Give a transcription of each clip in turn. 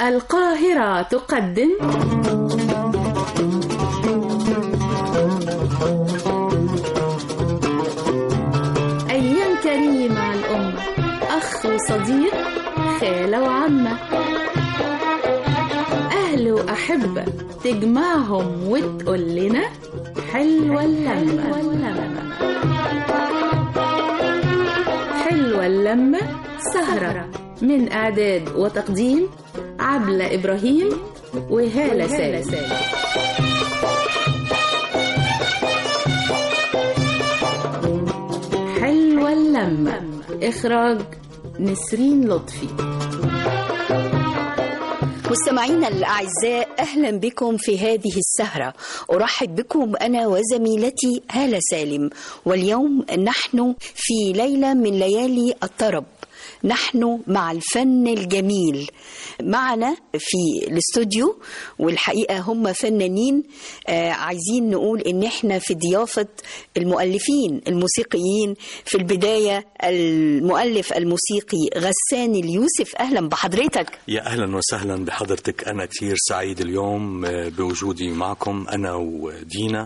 القاهرة تقدم أيام كريمة مع الأمة أخ وصديق خالة وعمة أهل وأحبة تجمعهم وتقول لنا حلوة اللمة حلوة اللمة سهرة من إعداد وتقديم عبلة إبراهيم وهالة سالم حلوة اللمة إخراج نسرين لطفي مستمعينا الأعزاء أهلا بكم في هذه السهرة أرحب بكم أنا وزميلتي هالة سالم واليوم نحن في ليلة من ليالي الطرب نحن مع الفن الجميل معنا في الاستوديو والحقيقة هم فنانين آه عايزين نقول ان احنا في ضيافة المؤلفين الموسيقيين في البداية المؤلف الموسيقي غسان اليوسف اهلا بحضرتك يا اهلا وسهلا بحضرتك انا كثير سعيد اليوم بوجودي معكم انا ودينا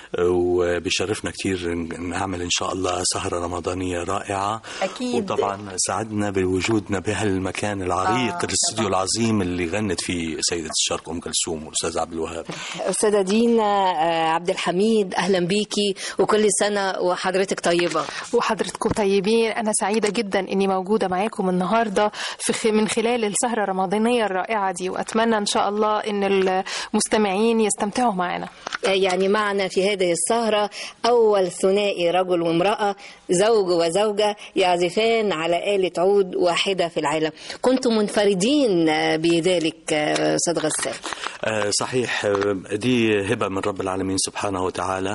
وبشرفنا كثير نعمل ان شاء الله سهره رمضانيه رائعه أكيد. وطبعا سعدنا بوجودنا بهالمكان العريق آه الاستوديو العظيم اللي غنت فيه سيده الشرق ام كلثوم والاستاذ عبد الوهاب استاذه دينا عبد الحميد اهلا بيكي وكل سنه وحضرتك طيبه وحضرتكم طيبين انا سعيده جدا اني موجوده معاكم النهارده في خ... من خلال السهره الرمضانيه الرائعه دي واتمنى ان شاء الله ان المستمعين يستمتعوا معنا يعني معنا في هذه السهرة أول ثنائي رجل وامرأة زوج وزوجة يعزفان على آلة عود واحدة في العالم كنتم منفردين بذلك أستاذ غسان صحيح دي هبة من رب العالمين سبحانه وتعالى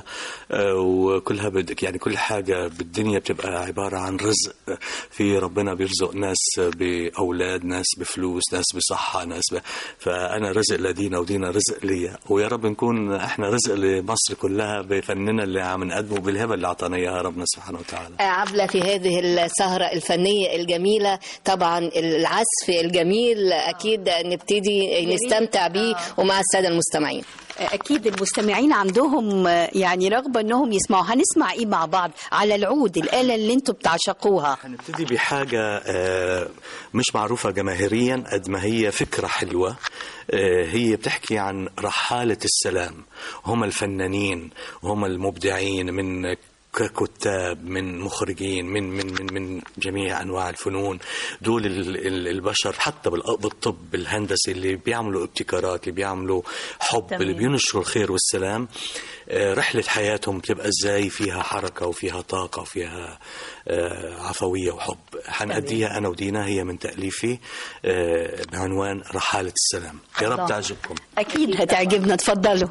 وكلها بدك يعني كل حاجة بالدنيا بتبقى عبارة عن رزق في ربنا بيرزق ناس بأولاد ناس بفلوس ناس بصحة ناس ب... فأنا رزق لدينا ودينا رزق ليا ويا رب نكون احنا رزق لمصر كلها بفننا اللي عم نقدمه بالهبة اللي أعطانا إياها ربنا سبحانه وتعالى عبلة في هذه السهرة الفنية الجميلة طبعا العزف الجميل أكيد نبتدي نستمتع بيه ومع السادة المستمعين أكيد المستمعين عندهم يعني رغبة أنهم يسمعوا هنسمع إيه مع بعض على العود الآلة اللي أنتم بتعشقوها هنبتدي بحاجة مش معروفة جماهيريا قد ما هي فكرة حلوة هي بتحكي عن رحالة السلام هم الفنانين وهم المبدعين من ككتاب من مخرجين من من من من جميع انواع الفنون دول البشر حتى بالطب بالهندسه اللي بيعملوا ابتكارات اللي بيعملوا حب تمام. اللي بينشروا الخير والسلام رحله حياتهم بتبقى ازاي فيها حركه وفيها طاقه وفيها عفويه وحب حنأديها انا ودينا هي من تاليفي بعنوان رحاله السلام يا رب تعجبكم اكيد هتعجبنا تفضلوا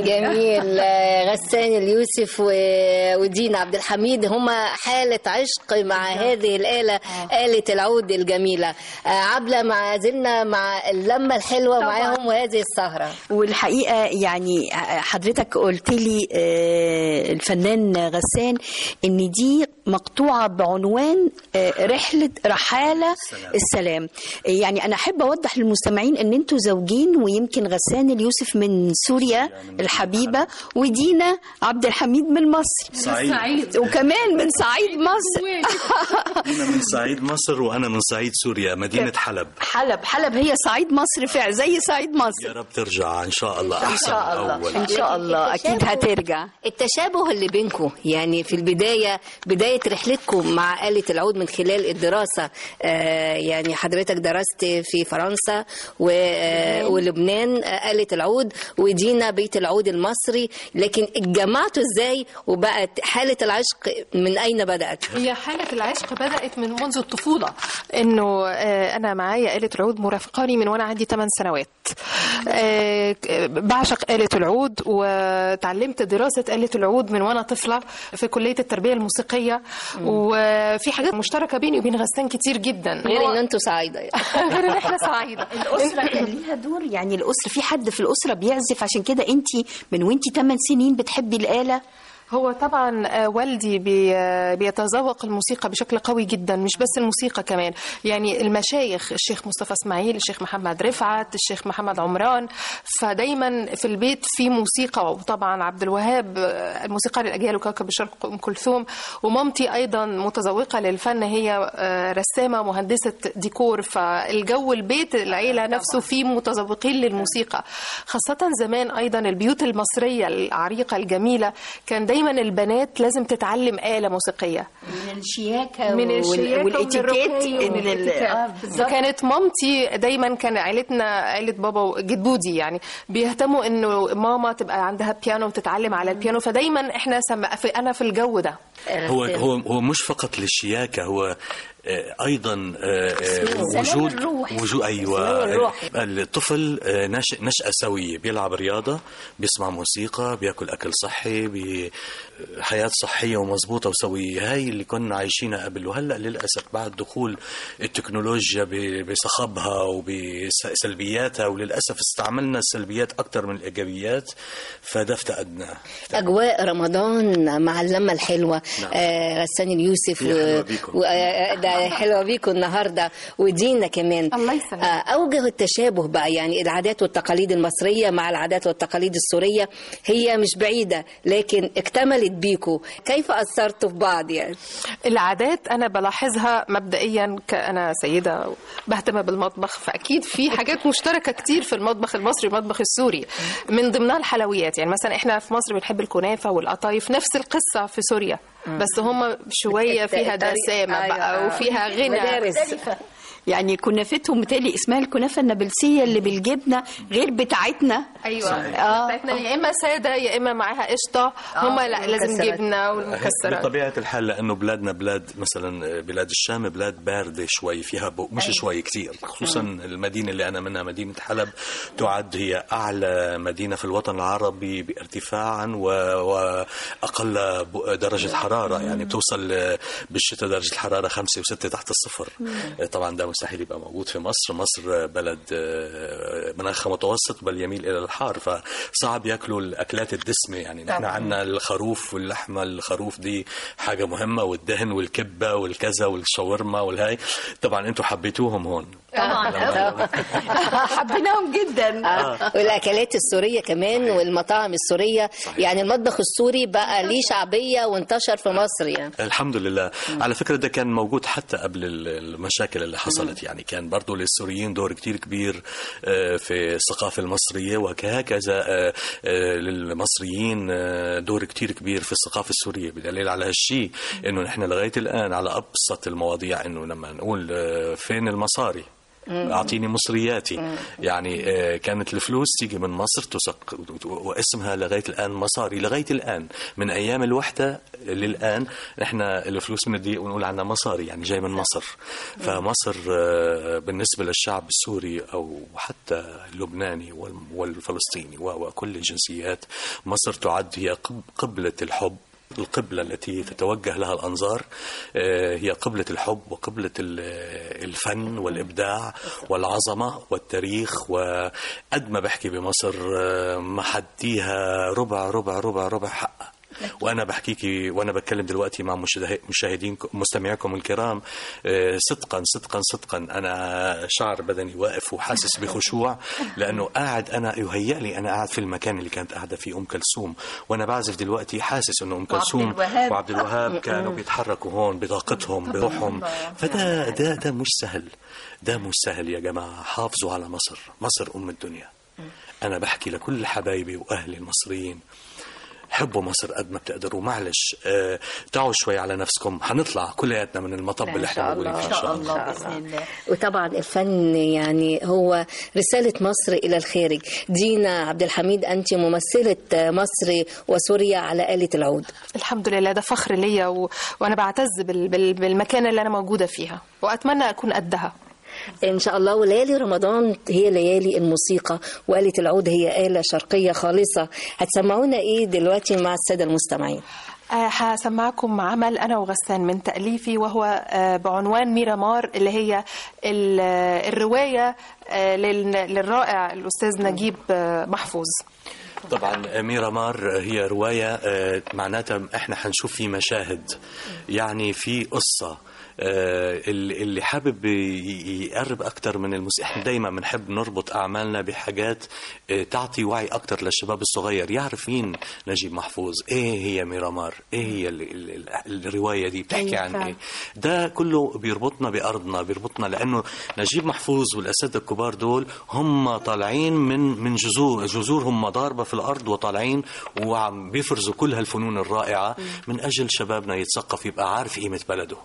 جميل آه، غسان اليوسف و- ودينا عبد الحميد هما حالة عشق مع هذه الآلة آلة العود الجميلة آه، عبلة مع زلنا مع اللمة الحلوة معاهم وهذه السهرة والحقيقة يعني حضرتك قلت لي آه، الفنان غسان ان دي مقطوعة بعنوان آه، رحلة رحالة السلام يعني انا احب اوضح للمستمعين ان انتوا زوجين ويمكن غسان اليوسف من سوريا الحبيبة ودينا عبد الحميد من مصر صعيد وكمان من صعيد مصر أنا من صعيد مصر وأنا من صعيد سوريا مدينة حلب حلب حلب هي صعيد مصر فعلا زي صعيد مصر يا رب ترجع إن شاء الله ان أحسن شاء من الله أول ان شاء الله اكيد هترجع التشابه اللي بينكم يعني في البداية بداية رحلتكم مع آلة العود من خلال الدراسة آه، يعني حضرتك درست في فرنسا و- آه، ولبنان آه، آلة العود ودينا بيت العود المصري لكن اتجمعتوا ازاي وبقت حالة العشق من أين بدأت؟ هي حالة العشق بدأت من منذ الطفولة إنه آه، أنا معايا آلة العود مرافقاني من وأنا عندي 8 سنوات آه، بعشق آلة العود وتعلمت دراسة آلة العود من وأنا طفلة في كلية التربية الموسيقية وفي حاجات مشتركة بيني وبين غسان كتير جدا غير ان انتوا سعيدة يعني. غير إن إحنا سعيدة الأسرة كان ليها دور يعني الأسرة في حد في الأسرة بيعزف عشان كده أنت من وأنت 8 سنين بتحبي الآلة هو طبعا آه، والدي بي آه، بيتذوق الموسيقى بشكل قوي جدا مش بس الموسيقى كمان يعني المشايخ الشيخ مصطفى اسماعيل الشيخ محمد رفعت الشيخ محمد عمران فدايما في البيت في موسيقى وطبعا عبد الوهاب آه، الموسيقى للاجيال وكوكب الشرق ام كلثوم ومامتي ايضا متذوقه للفن هي آه، رسامه مهندسه ديكور فالجو البيت العيله نفسه فيه متذوقين للموسيقى خاصه زمان ايضا البيوت المصريه العريقه الجميله كان دايما البنات لازم تتعلم آلة موسيقية من الشياكة من الشياكة والاتيكيت والرقي إن ال- والاتيكيت. آه، بالظبط. فكانت مامتي دايما كان عيلتنا عيلة بابا وجدودي يعني بيهتموا انه ماما تبقى عندها بيانو وتتعلم على البيانو فدايما احنا سم... في انا في الجو ده هو هو هو مش فقط للشياكه هو آه، ايضا آه، آه، وجود الروح. وجود ايوه سلام الروح. الطفل آه، ناشئ نشأة سوية بيلعب رياضة بيسمع موسيقى بياكل أكل صحي بي حياة صحية ومضبوطة وسوية هاي اللي كنا عايشينها قبل وهلأ للأسف بعد دخول التكنولوجيا ب- بصخبها وبسلبياتها وللأسف استعملنا السلبيات أكثر من الإيجابيات فده افتقدناه أجواء رمضان مع اللمة الحلوة نعم. آه غسان اليوسف هي حلوة بيكم. و... آه، ده حلوة بيكم النهاردة ودينا كمان الله يسلمك. آه أوجه التشابه بقى يعني العادات والتقاليد المصرية مع العادات والتقاليد السورية هي مش بعيدة لكن اكتملت بيكم كيف أثرتوا في بعض يعني العادات انا بلاحظها مبدئيا كأنا سيده بهتم بالمطبخ فاكيد في حاجات مشتركه كتير في المطبخ المصري والمطبخ السوري من ضمنها الحلويات يعني مثلا احنا في مصر بنحب الكنافه والقطايف نفس القصه في سوريا بس هم شويه فيها الطريقة- دسامه بقى أيوة. وفيها غنى مدارس. يعني كنافتهم متهيألي اسمها الكنافة النابلسية اللي بالجبنة غير بتاعتنا ايوه آه. بتاعتنا يا اما ساده يا اما معاها قشطه هم لا لازم والمكسرات. جبنه والمكسرات بطبيعة الحال لأنه بلادنا بلاد مثلا بلاد الشام بلاد باردة شوي فيها بو مش شوي كتير خصوصا المدينة اللي أنا منها مدينة حلب تعد هي أعلى مدينة في الوطن العربي بارتفاعا و- وأقل ب- درجة حرارة يعني بتوصل بالشتاء درجة الحرارة خمسة وستة تحت الصفر طبعا ده مستحيل يبقى موجود في مصر مصر بلد آه، مناخها متوسط بل يميل إلى الحار فصعب ياكلوا الأكلات الدسمة يعني نحن عندنا الخروف واللحمة الخروف دي حاجة مهمة والدهن والكبة والكذا والشاورما والهاي طبعا انتم حبيتوهم هون طبعا حبيناهم جدا آه. والاكلات السوريه كمان والمطاعم السوريه يعني المطبخ السوري بقى ليه شعبيه وانتشر في مصر يعني الحمد لله على فكرة ده كان موجود حتى قبل ال- المشاكل اللي حصلت يعني كان برضو للسوريين دور كتير كبير آه، في الثقافة المصرية وهكذا آه، آه، للمصريين آه، دور كتير كبير في الثقافة السورية بدليل على هالشيء انه نحن لغاية الآن على أبسط المواضيع انه لما نقول آه، فين المصاري اعطيني مصرياتي يعني آه، كانت الفلوس تيجي من مصر تسق واسمها لغايه الان مصاري لغايه الان من ايام الوحده للان احنا الفلوس بندي ونقول عنها مصاري يعني جاي من مصر فمصر آه، بالنسبه للشعب السوري او حتى اللبناني وال- والفلسطيني و- وكل الجنسيات مصر تعد هي قب- قبله الحب القبلة التي تتوجه لها الأنظار آه، هي قبلة الحب وقبلة ال- الفن والإبداع والعظمة والتاريخ وقد ما بحكي بمصر آه، ما حديها ربع ربع ربع ربع حقها وانا بحكيكي وانا بتكلم دلوقتي مع مشاهد- مشاهدين مستمعيكم الكرام آه، صدقا صدقا صدقا انا شعر بدني واقف وحاسس بخشوع لانه قاعد انا يهيأ لي انا قاعد في المكان اللي كانت قاعده فيه ام كلثوم وانا بعزف دلوقتي حاسس انه ام كلثوم الوهاب. وعبد الوهاب كانوا بيتحركوا هون بطاقتهم بروحهم فده ده ده مش سهل ده مش سهل يا جماعه حافظوا على مصر مصر ام الدنيا انا بحكي لكل حبايبي واهلي المصريين حبوا مصر قد ما بتقدروا معلش آه تعوا شوي على نفسكم حنطلع كلياتنا من المطب اللي احنا موجودين فيه ان شاء الله باذن الله وطبعا الفن يعني هو رسالة مصر إلى الخارج دينا عبد الحميد أنت ممثلة مصر وسوريا على آلة العود الحمد لله ده فخر ليا و... وانا بعتز بال... بال... بالمكان اللي انا موجوده فيها واتمنى اكون قدها إن شاء الله وليالي رمضان هي ليالي الموسيقى وآلة العود هي آلة شرقية خالصة هتسمعونا إيه دلوقتي مع السادة المستمعين آه، هسمعكم عمل انا وغسان من تاليفي وهو آه، بعنوان ميرامار اللي هي ال- آه، الروايه آه، لل- للرائع الاستاذ نجيب آه، محفوظ طبعا ميرامار هي رواية آه، معناتها احنا حنشوف في مشاهد يعني في قصة آه، اللي اللي حابب ي- يقرب اكثر من الموسيقى احنا دايما بنحب نربط اعمالنا بحاجات آه، تعطي وعي اكثر للشباب الصغير يعرف مين نجيب محفوظ ايه هي ميرامار ايه هي ال- ال- ال- الروايه دي بتحكي أيوة عن فعلا. ايه ده كله بيربطنا بارضنا بيربطنا لانه نجيب محفوظ والاساتذه الكبار دول هم طالعين من من جذور جذورهم ضاربه في الارض وطالعين وعم بيفرزوا كل هالفنون الرائعه من اجل شبابنا يتثقف يبقى عارف قيمه بلده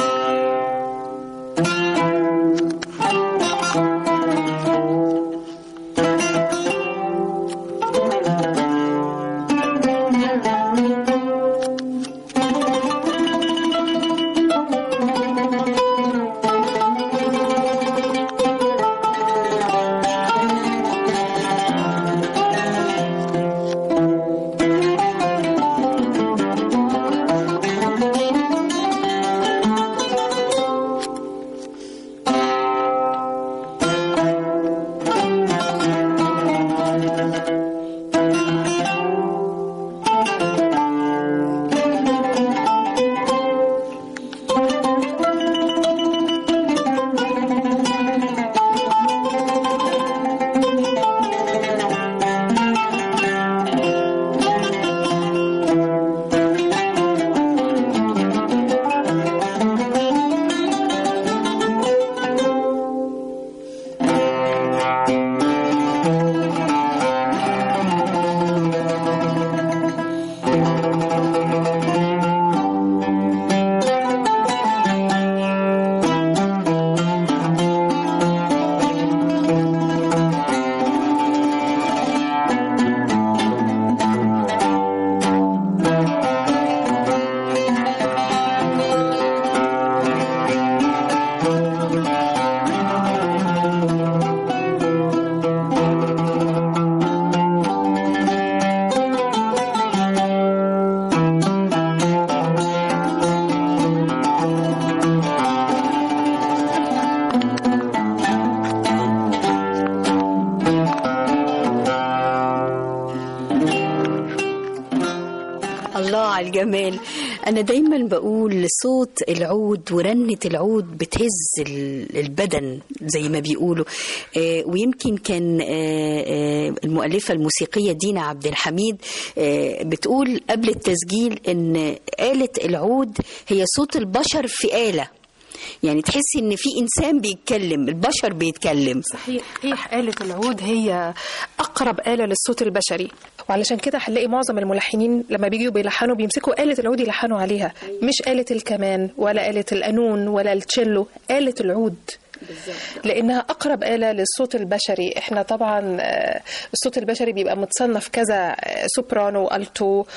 الله على الجمال أنا دايما بقول صوت العود ورنة العود بتهز ال- البدن زي ما بيقولوا آه، ويمكن كان آه، آه، المؤلفة الموسيقية دينا عبد الحميد آه، بتقول قبل التسجيل إن آلة العود هي صوت البشر في آلة يعني تحسي إن في إنسان بيتكلم البشر بيتكلم صحيح صحيح آلة العود هي أقرب آلة للصوت البشري وعلشان كده هنلاقي معظم الملحنين لما بيجوا بيلحنوا بيمسكوا آلة العود يلحنوا عليها مش آلة الكمان ولا آلة القانون ولا التشيلو آلة العود لانها اقرب اله للصوت البشري احنا طبعا آه، الصوت البشري بيبقى متصنف كذا آه، سوبرانو والتو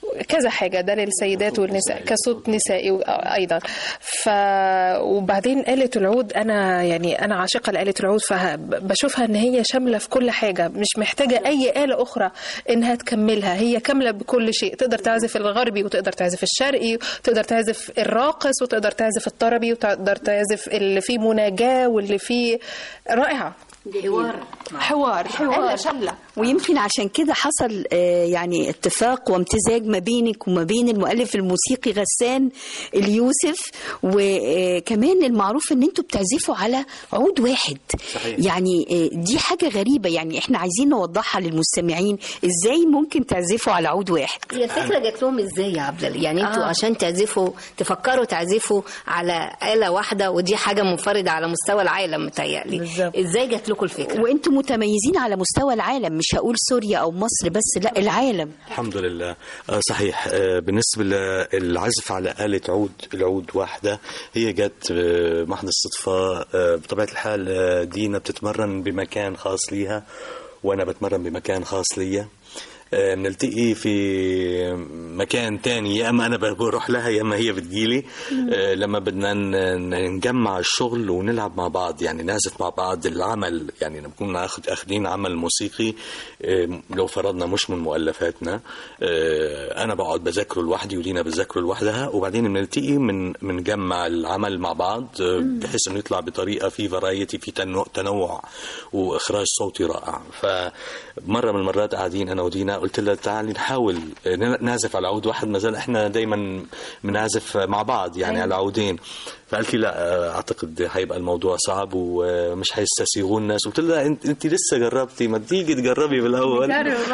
كذا حاجة ده للسيدات والنساء كصوت نسائي أيضا ف وبعدين آلة العود أنا يعني أنا عاشقة لآلة العود فبشوفها إن هي شاملة في كل حاجة مش محتاجة أي آلة أخرى إنها تكملها هي كاملة بكل شيء تقدر تعزف الغربي وتقدر تعزف الشرقي وتقدر تعزف الراقص وتقدر تعزف الطربي وتقدر تعزف اللي فيه مناجاة واللي فيه رائعة حوار حوار حوار شاملة ويمكن عشان كده حصل آه، يعني اتفاق وامتزاج ما بينك وما بين المؤلف الموسيقي غسان اليوسف وكمان المعروف ان انتوا بتعزفوا على عود واحد صحيح. يعني آه، دي حاجة غريبة يعني احنا عايزين نوضحها للمستمعين ازاي ممكن تعزفوا على عود واحد هي الفكرة جات لهم ازاي يا عبد الله؟ يعني انتوا آه. عشان تعزفوا تفكروا تعزفوا على آلة واحدة ودي حاجة منفردة على مستوى العالم متهيألي بالظبط. ازاي جات لكم الفكرة؟ وانتوا متميزين على مستوى العالم مش هقول سوريا او مصر بس لا العالم الحمد لله آه صحيح آه بالنسبة للعزف على آلة عود العود واحدة هي جت آه محض الصدفة آه بطبيعة الحال آه دينا بتتمرن بمكان خاص ليها وأنا بتمرن بمكان خاص ليا آه، بنلتقي في مكان تاني يا اما انا بروح لها يا اما هي بتجيلي آه، لما بدنا ن- نجمع الشغل ونلعب مع بعض يعني نعزف مع بعض العمل يعني نكون ناخد اخدين عمل موسيقي آه، لو فرضنا مش من مؤلفاتنا آه، انا بقعد بذاكره لوحدي ودينا بتذاكره لوحدها وبعدين بنلتقي من بنجمع العمل مع بعض آه، بحيث انه يطلع بطريقه في فرايتي في تنوع, تنوع واخراج صوتي رائع فمره من المرات قاعدين انا ودينا قلت لها تعالي نحاول نعزف على عود واحد ما زال احنا دايما بنعزف مع بعض يعني على عودين فقالت لي لا اعتقد هيبقى الموضوع صعب ومش هيستسيغوه الناس قلت لها انت, انت لسه جربتي ما تيجي تجربي بالاول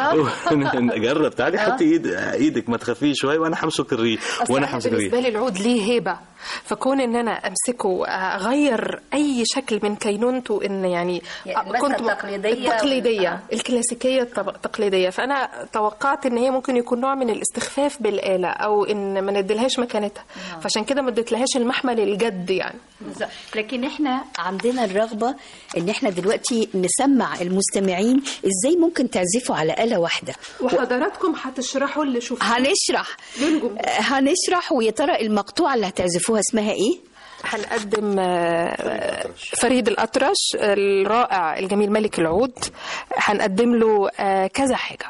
جرب تعالي حطي ايد ايدك ما تخافيش شوي وانا همسك الري وانا همسك الري بالنسبه لي العود ليه هيبه فكون ان انا امسكه اغير اي شكل من كينونته ان يعني يعني المسكة التقليدية التقليديه وال- الكلاسيكيه الطب- التقليديه فانا توقعت ان هي ممكن يكون نوع من الاستخفاف بالاله او ان ما نديلهاش مكانتها فعشان كده ما اديتلهاش المحمل الجد يعني لكن احنا عندنا الرغبة ان احنا دلوقتي نسمع المستمعين ازاي ممكن تعزفوا على آلة واحدة وحضراتكم هتشرحوا اللي شفتوه هنشرح للجمهور. هنشرح ويا ترى المقطوعة اللي هتعزفوها اسمها ايه؟ هنقدم آه، فريد الأطرش الرائع الجميل ملك العود هنقدم له آه، كذا حاجة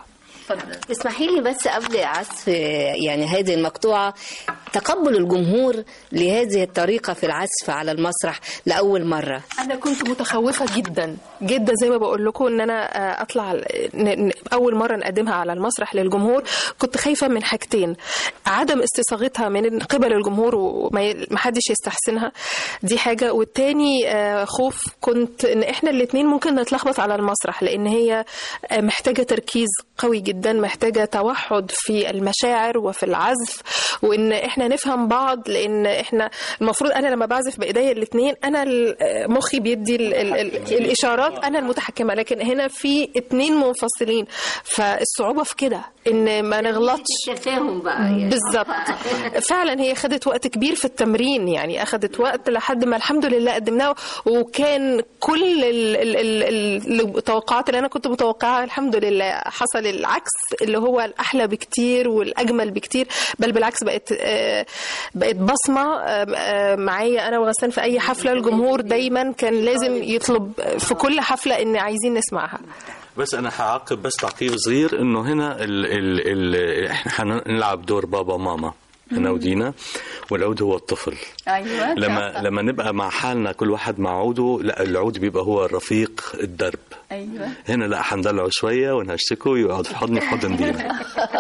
تسمحي لي بس قبل عزف يعني هذه المقطوعة تقبل الجمهور لهذه الطريقة في العزف على المسرح لأول مرة أنا كنت متخوفة جدا جدا زي ما بقول لكم إن أنا آه، أطلع ن- ن- أول مرة نقدمها على المسرح للجمهور كنت خايفة من حاجتين عدم استصاغتها من قبل الجمهور ومحدش يستحسنها دي حاجة والتاني آه، خوف كنت إن إحنا الاتنين ممكن نتلخبط على المسرح لأن هي آه، محتاجة تركيز قوي جدا محتاجة توحد في المشاعر وفي العزف وإن إحنا نفهم بعض لأن إحنا المفروض أنا لما بعزف بإيديا الاتنين أنا ال- مخي بيدي ال ال ال الإشارات أنا المتحكمة لكن هنا في اتنين منفصلين فالصعوبة في كده إن ما نغلطش التفاهم بقى يعني. بالظبط فعلا هي خدت وقت كبير في التمرين يعني اخدت وقت لحد ما الحمد لله قدمناه وكان كل ال- ال- ال- التوقعات اللي انا كنت متوقعها الحمد لله حصل العكس اللي هو الاحلى بكتير والاجمل بكتير بل بالعكس بقت آه، بقت بصمه آه، آه، معايا انا وغسان في اي حفله الجمهور دايما كان لازم يطلب في كل حفله ان عايزين نسمعها بس انا هعقب بس تعقيب صغير انه هنا ال ال ال احنا هنلعب دور بابا ماما انا ودينا والعود هو الطفل ايوه لما لما نبقى مع حالنا كل واحد مع عوده لا العود بيبقى هو الرفيق الدرب ايوه هنا لا هندلعه شويه ونهشكه ويقعد في حضني في حضن دينا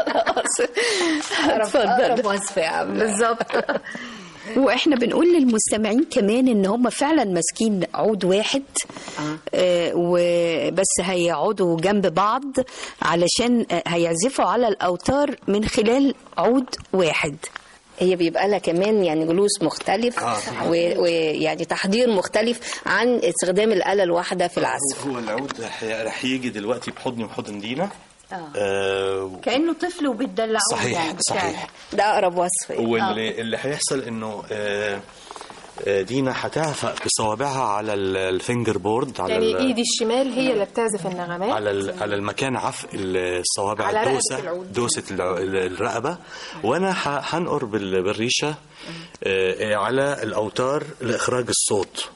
أقرب وصف يا عم بالظبط واحنا بنقول للمستمعين كمان ان هم فعلا ماسكين عود واحد آه وبس هيقعدوا جنب بعض علشان آه هيعزفوا على الاوتار من خلال عود واحد هي بيبقى لها كمان يعني جلوس مختلف آه. و- ويعني تحضير مختلف عن استخدام الآلة الواحدة في العزف هو العود رح- رح يجي دلوقتي بحضني وحضن دينا آه كانه طفل وبتدلعوه صحيح يعني صحيح ده أقرب وصف يعني. واللي اللي هيحصل انه آه آه، دينا هتعفق بصوابعها على ال- الفينجر بورد على يعني ال- ايدي الشمال هي اللي بتعزف النغمات على ال- على المكان عفق الصوابع على رقبة الدوسه العود. دوسه الع- ال- الرقبه وانا ح- هنقر بال- بالريشه آه، على الاوتار لاخراج الصوت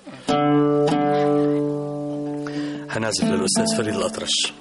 هنعزف للاستاذ فريد الاطرش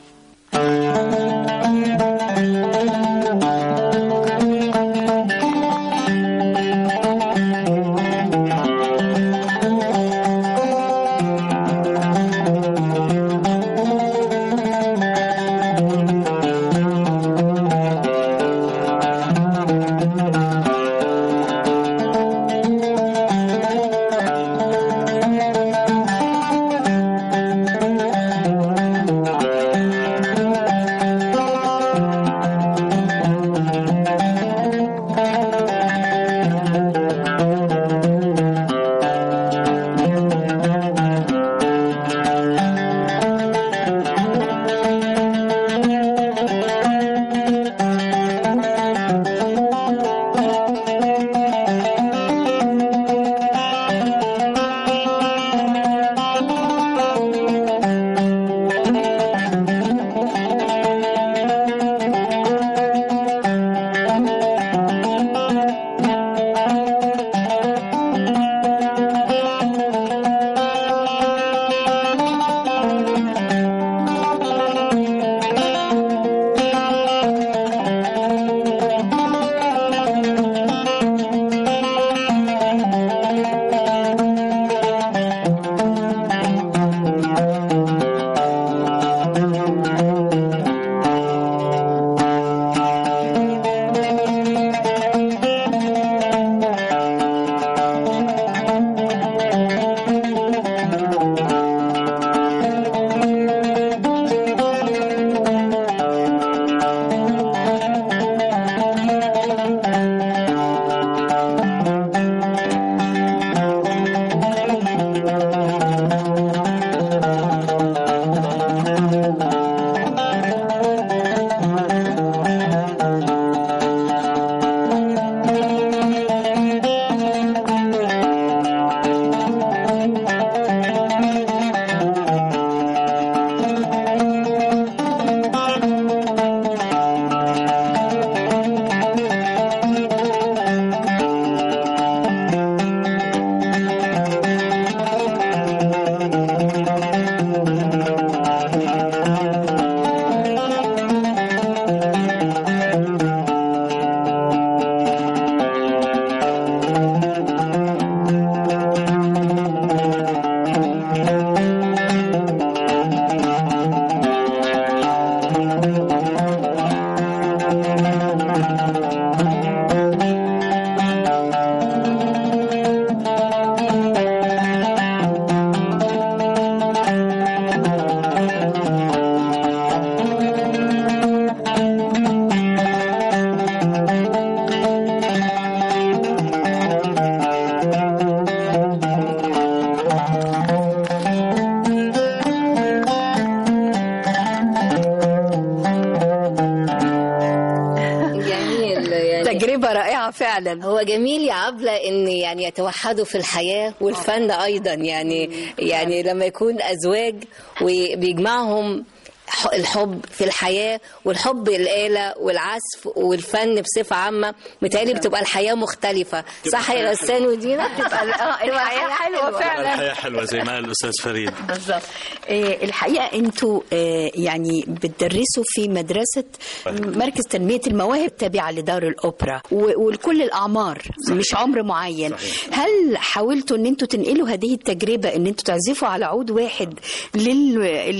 جميل يعني تجربة رائعة فعلا هو جميل يا عبلة ان يعني يتوحدوا في الحياة والفن ايضا يعني يعني لما يكون ازواج وبيجمعهم ح- الحب في الحياة والحب الآلة والعزف والفن بصفة عامة متهيألي بتبقى الحياة مختلفة صح يا غسان ودينا؟ تبقى اه الحياة حلوة فعلا الحياه حلوه زي ما قال الاستاذ فريد بالظبط آه، الحقيقه انتوا آه، يعني بتدرسوا في مدرسه مركز تنميه المواهب التابعه لدار الاوبرا و- ولكل الاعمار مش عمر معين هل حاولتوا ان انتوا تنقلوا هذه التجربه ان انتوا تعزفوا على عود واحد لل...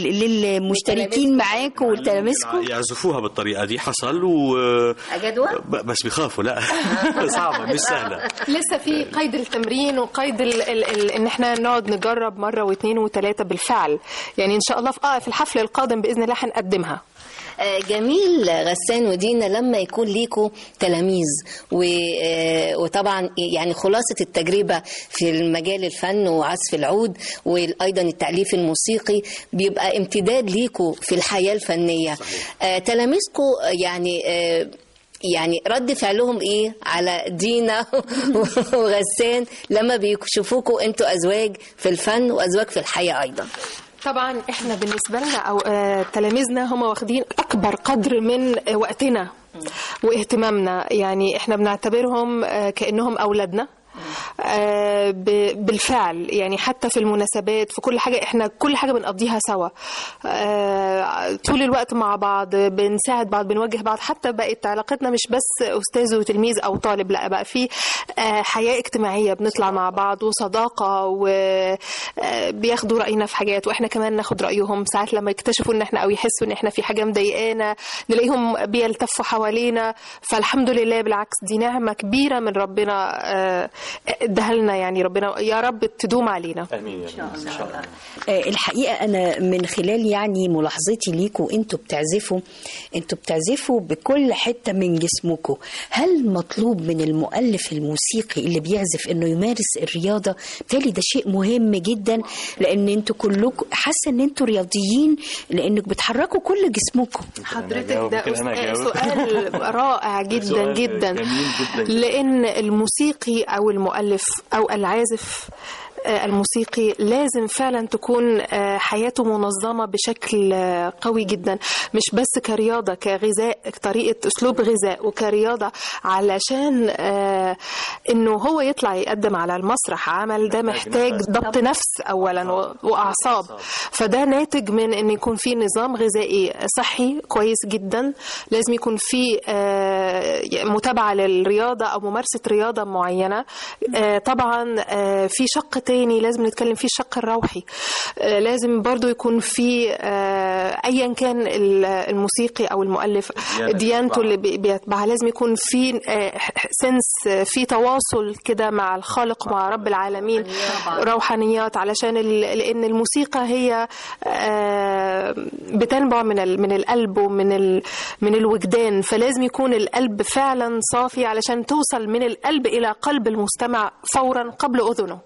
للمشتركين معاكم وتلاميذكم يعزفوها بالطريقه دي حصل و أجدوى؟ ب- بس بيخافوا لا صعبه مش سهله لسه في قيد التمرين وقيد ال ال ال ان احنا نقعد نجرب مره واثنين وثلاثه بالفعل يعني ان شاء الله في اه في الحفل القادم باذن الله هنقدمها آه، جميل غسان ودينا لما يكون ليكوا تلاميذ و- آه، وطبعا يعني خلاصة التجربة في المجال الفن وعزف العود وأيضا التأليف الموسيقي بيبقى امتداد ليكوا في الحياة الفنية آه، تلاميذكوا يعني آه، يعني رد فعلهم ايه على دينا وغسان لما بيشوفوكوا انتوا ازواج في الفن وازواج في الحياه ايضا طبعا احنا بالنسبه لنا او آه، تلاميذنا هم واخدين اكبر قدر من آه، وقتنا واهتمامنا يعني احنا بنعتبرهم آه، كانهم اولادنا آه، ب- بالفعل يعني حتى في المناسبات في كل حاجة احنا كل حاجة بنقضيها سوا آه، طول الوقت مع بعض بنساعد بعض بنوجه بعض حتى بقت علاقتنا مش بس أستاذ وتلميذ أو طالب لا بقى في آه، حياة اجتماعية بنطلع مع بعض وصداقة وبياخدوا رأينا في حاجات واحنا كمان ناخد رأيهم ساعات لما يكتشفوا ان احنا او يحسوا ان احنا في حاجة مضايقانا نلاقيهم بيلتفوا حوالينا فالحمد لله بالعكس دي نعمة كبيرة من ربنا آه، اداها لنا يعني ربنا يا رب تدوم علينا امين يا رب ان شاء الله آه، الحقيقة أنا من خلال يعني ملاحظتي ليكوا أنتوا بتعزفوا أنتوا بتعزفوا بكل حتة من جسمكوا هل مطلوب من المؤلف الموسيقي اللي بيعزف أنه يمارس الرياضة بالتالي ده شيء مهم جدا لأن أنتوا كلكم حاسة أن أنتوا رياضيين لأنك بتحركوا كل جسمكم حضرتك أجاوب؟ ده ممكن أنا أس- أجاوب؟ سؤال رائع جدا سؤال جدا جميل جدا. لأن الموسيقي أو المؤلف أو العازف آه، الموسيقي لازم فعلا تكون آه، حياته منظمة بشكل آه، قوي جدا مش بس كرياضة كغذاء طريقة أسلوب غذاء وكرياضة علشان آه، إنه هو يطلع يقدم على المسرح عمل ده محتاج ضبط نفس أولا و- وأعصاب فده ناتج من ان يكون في نظام غذائي صحي كويس جدا لازم يكون في آه، متابعه للرياضه او ممارسه رياضه معينه آه، طبعا آه، في شق تاني لازم نتكلم فيه الشق الروحي آه، لازم برضو يكون في آه، ايا كان ال- الموسيقي او المؤلف الديانة ديانته اللي بيتبعها. بي- بيتبعها لازم يكون في آه، سنس آه، في تواصل كده مع الخالق ومع رب العالمين روحانيات علشان ال- لان الموسيقى هي آه، بتنبع من ال- من القلب ومن ال- من الوجدان فلازم يكون القلب فعلا صافي علشان توصل من القلب الى قلب المستمع فورا قبل اذنه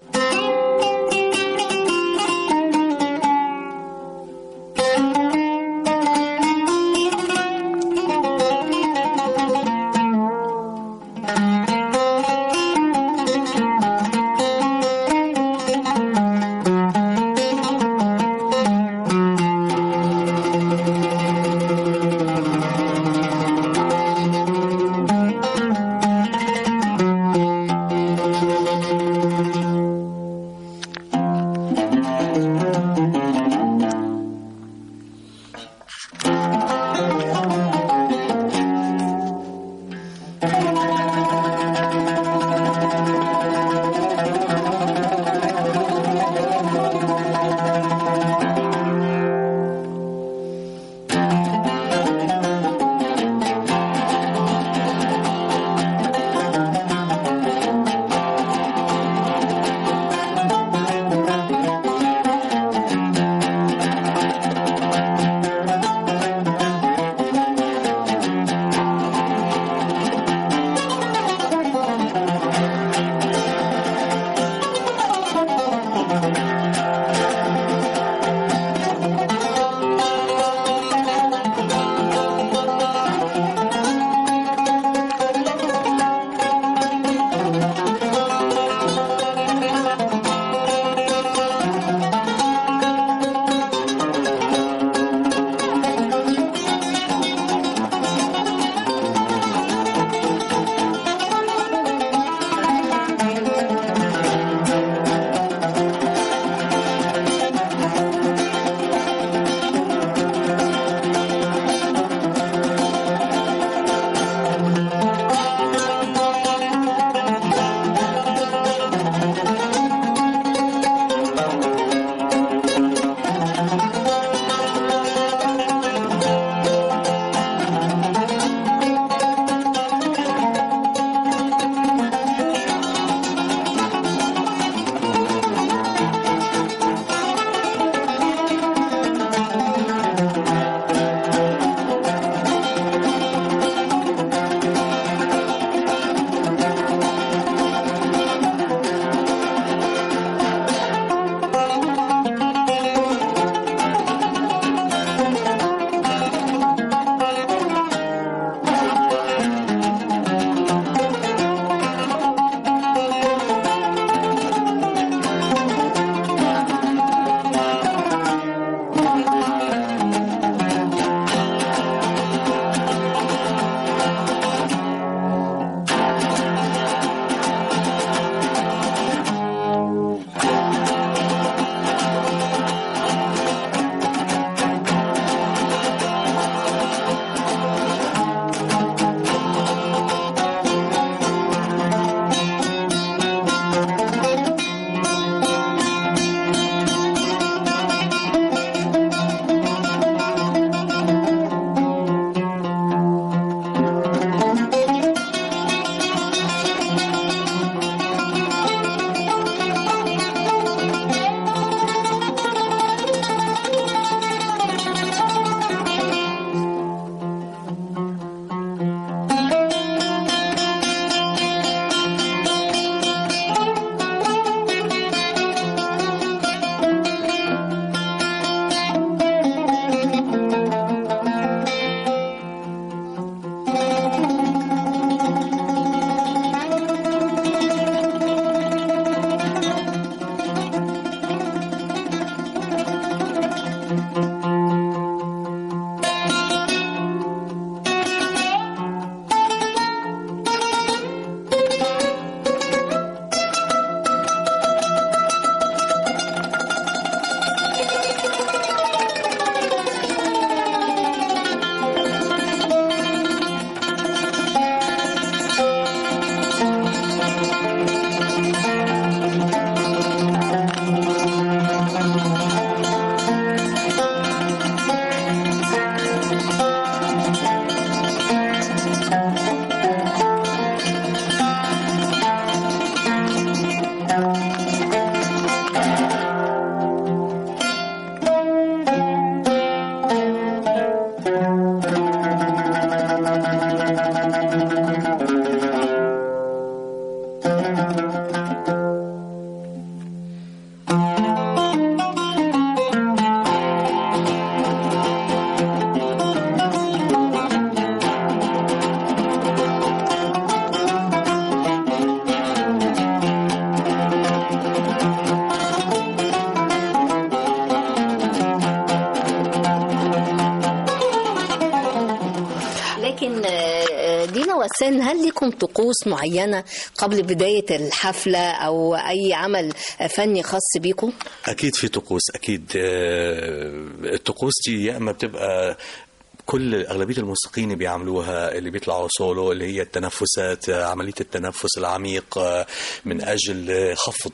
هل لكم طقوس معينة قبل بداية الحفلة أو أي عمل فني خاص بيكم؟ اكيد في طقوس اكيد آه، الطقوس دي يا اما بتبقى كل اغلبيه الموسيقيين بيعملوها اللي بيطلعوا سولو اللي هي التنفسات آه، عمليه التنفس العميق آه، من اجل آه، خفض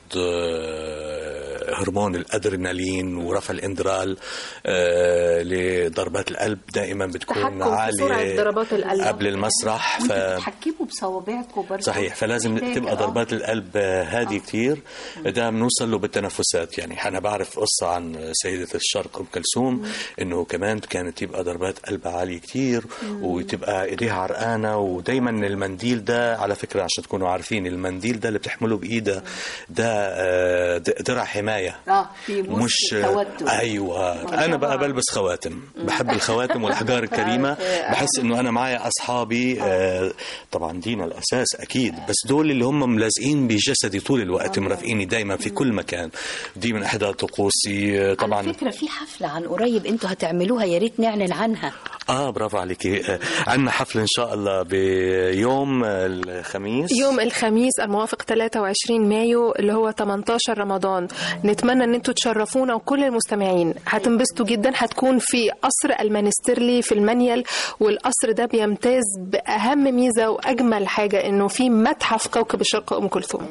آه، هرمون الادرينالين ورفع الاندرال آه، لضربات القلب دائما بتكون تحكم في عاليه سرعة ضربات القلب. قبل المسرح ف... بتحكموا بصوابعكم برضه صحيح فلازم تبقى ضربات القلب هادية كتير ده بنوصل له بالتنفسات يعني أنا بعرف قصة عن سيدة الشرق أم كلثوم إنه كمان كانت تبقى ضربات قلب عالية كتير وتبقى إيديها عرقانة ودايما المنديل ده على فكرة عشان تكونوا عارفين المنديل ده اللي بتحمله بإيدها ده آه، د- درع حماية اه في مش توتر ايوه انا بقى بلبس خواتم بحب الخواتم والاحجار الكريمه بحس انه انا معايا اصحابي آه، طبعا دين الاساس اكيد بس دول اللي هم ملازقين بجسدي طول الوقت مرافقيني دايما في كل مكان دي من احدى طقوسي آه، طبعا على فكرة في حفلة عن قريب انتوا هتعملوها يا ريت نعلن عنها اه برافو عليكي آه، عندنا حفله ان شاء الله بيوم الخميس يوم الخميس الموافق 23 مايو اللي هو 18 رمضان نتمنى ان انتوا تشرفونا وكل المستمعين هتنبسطوا جدا هتكون في قصر المانسترلي في المنيل والقصر ده بيمتاز باهم ميزه واجمل حاجه انه في متحف كوكب الشرق ام كلثوم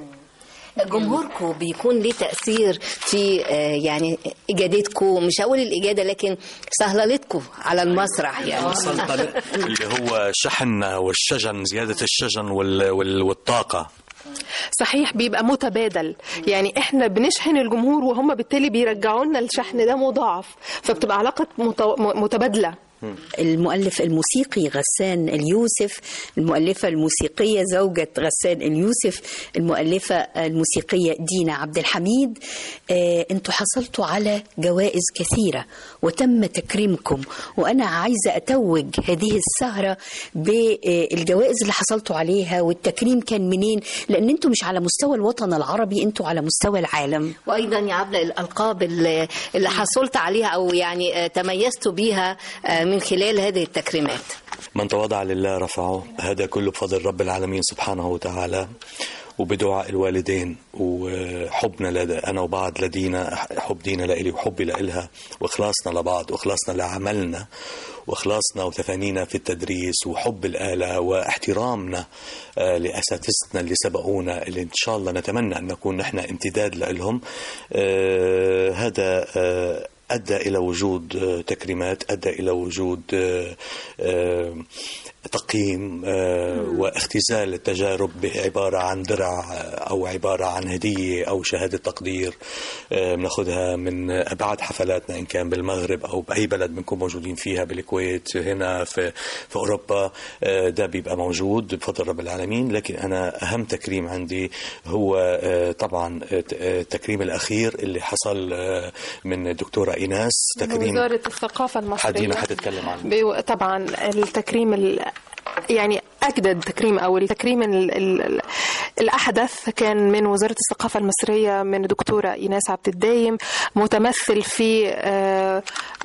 جمهوركم بيكون ليه تأثير في آه، يعني إجادتكم مش هقول الإجادة لكن سهللتكم على المسرح يعني السلطنة اللي هو شحن والشجن زياده الشجن وال- وال- والطاقه صحيح بيبقى متبادل يعني احنا بنشحن الجمهور وهم بالتالي بيرجعوا لنا الشحن ده مضاعف فبتبقى علاقه مت- متبادله المؤلف الموسيقي غسان اليوسف المؤلفة الموسيقية زوجة غسان اليوسف المؤلفة الموسيقية دينا عبد الحميد آه، انتوا حصلتوا على جوائز كثيرة وتم تكريمكم وأنا عايزة أتوج هذه السهرة بالجوائز اللي حصلتوا عليها والتكريم كان منين لأن انتوا مش على مستوى الوطن العربي انتوا على مستوى العالم وأيضا يا عبلة الألقاب اللي اللي حصلت عليها أو يعني آه، تميزت بيها آه، من خلال هذه التكريمات من تواضع لله رفعه هذا كله بفضل رب العالمين سبحانه وتعالى وبدعاء الوالدين وحبنا لدى انا وبعض لدينا حب دينا لإلي وحبي لإلها واخلاصنا لبعض واخلاصنا لعملنا واخلاصنا وتفانينا في التدريس وحب الآلة واحترامنا آه، لأساتذتنا اللي سبقونا اللي إن شاء الله نتمنى أن نكون نحن امتداد لهم آه، هذا آه، أدى إلى وجود آه، تكريمات أدى إلى وجود آه، آه، تقييم آه، واختزال التجارب بعبارة عن درع آه، أو عبارة عن هدية أو شهادة تقدير آه، بناخذها من أبعد حفلاتنا إن كان بالمغرب أو بأي بلد بنكون موجودين فيها بالكويت هنا في, في أوروبا آه، ده بيبقى موجود بفضل رب العالمين لكن أنا أهم تكريم عندي هو آه، طبعا آه، التكريم الأخير اللي حصل آه، من الدكتورة إيناس تكريم وزاره الثقافه المصريه حدينا حتتكلم عنه بيو- طبعا التكريم ال... يعني اجدد تكريم او التكريم ال... ال... الاحدث كان من وزاره الثقافه المصريه من الدكتوره ايناس عبد الدايم متمثل في آه،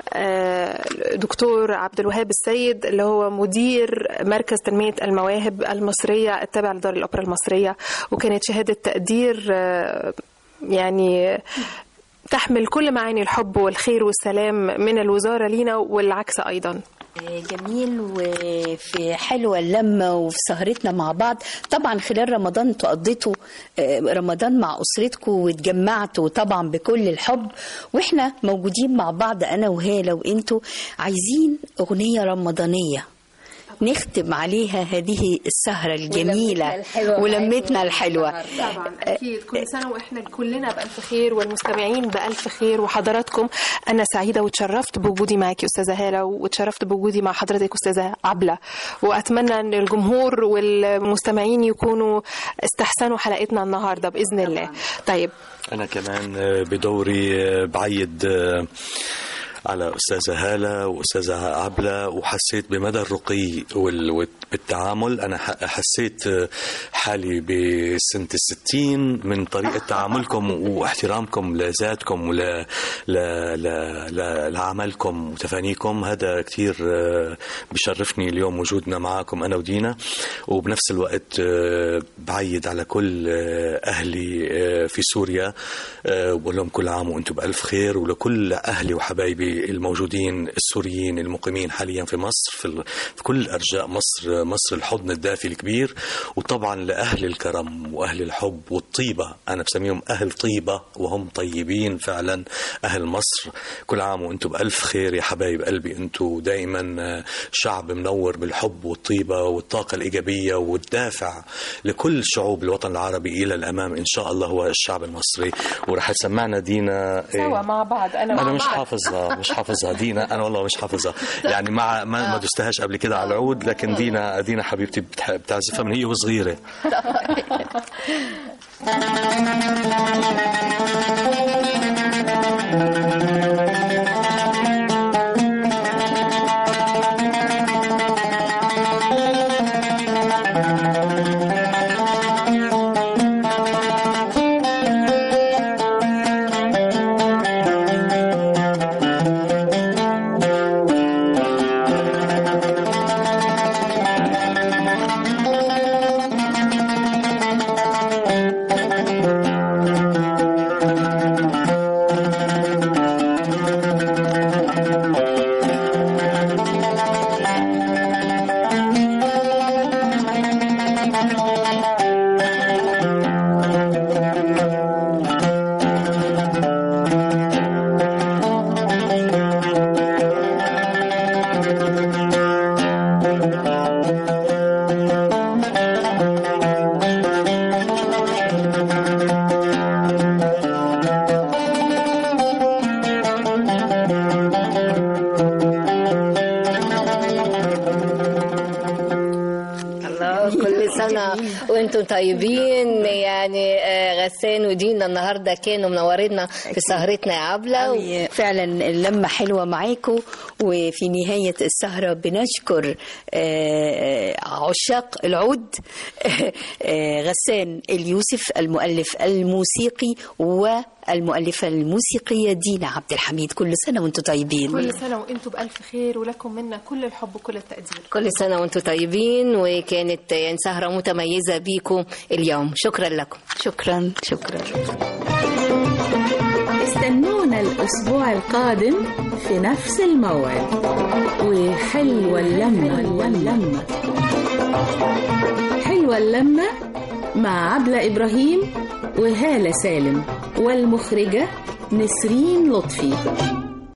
آه، دكتور عبد الوهاب السيد اللي هو مدير مركز تنميه المواهب المصريه التابع لدار الاوبرا المصريه وكانت شهاده تقدير آه، يعني تحمل كل معاني الحب والخير والسلام من الوزارة لينا والعكس أيضا جميل وفي حلوة اللمة وفي سهرتنا مع بعض طبعا خلال رمضان انتوا قضيتوا آه، رمضان مع أسرتكم واتجمعتوا طبعا بكل الحب واحنا موجودين مع بعض أنا وهالة وانتوا عايزين أغنية رمضانية نختم عليها هذه السهرة الجميلة الحلوة ولمتنا الحلوة طبعا أكيد كل سنة وإحنا كلنا بألف خير والمستمعين بألف خير وحضراتكم أنا سعيدة وتشرفت بوجودي معك يا أستاذة هالة وتشرفت بوجودي مع حضرتك أستاذة عبلة وأتمنى أن الجمهور والمستمعين يكونوا استحسنوا حلقتنا النهاردة بإذن الله طيب أنا كمان آه، بدوري آه، بعيد آه، على أستاذة هالة وأستاذة عبلة وحسيت بمدى الرقي وال- بالتعامل أنا ح- حسيت حالي بسنة الستين من طريقة تعاملكم واحترامكم لذاتكم ول ل... ل... ل... لعملكم وتفانيكم هذا كثير آه، بشرفني اليوم وجودنا معكم أنا ودينا وبنفس الوقت آه، بعيد على كل آه، أهلي آه، في سوريا آه، وبقول لهم كل عام وأنتم بألف خير ولكل أهلي وحبايبي الموجودين السوريين المقيمين حاليا في مصر في, ال... في كل أرجاء مصر مصر الحضن الدافي الكبير وطبعا لأهل الكرم وأهل الحب والطيبة أنا بسميهم أهل طيبة وهم طيبين فعلا أهل مصر كل عام وأنتم بألف خير يا حبايب قلبي أنتم دائما آه، شعب منور بالحب والطيبة والطاقة الإيجابية والدافع لكل شعوب الوطن العربي إلى الأمام إن شاء الله هو الشعب المصري ورح تسمعنا دينا إيه، سوا مع بعض انا انا مع مش بعض. حافظها مش حافظها دينا انا والله مش حافظها يعني مع ما ما دستهاش قبل كده على العود لكن دينا دينا حبيبتي بتح- بتعزفها من هي وصغيره الله كل سنة وانتم طيبين يعني آه، غسان ودينا النهارده كانوا منورينا في سهرتنا يا عبلة و... يعني فعلا اللمة حلوة معاكم وفي نهاية السهرة بنشكر آه، عشاق العود آه، غسان اليوسف المؤلف الموسيقي والمؤلفة الموسيقية دينا عبد الحميد كل سنة وانتم طيبين كل سنه وانتم بالف خير ولكم منا كل الحب وكل التقدير كل سنة وانتم طيبين وكانت يعني سهرة متميزة بيكم اليوم شكرا لكم شكرا شكرا استنونا الأسبوع القادم في نفس الموعد وحلوة اللمة واللمة حلوة اللمة مع عبلة إبراهيم وهالة سالم والمخرجة نسرين لطفي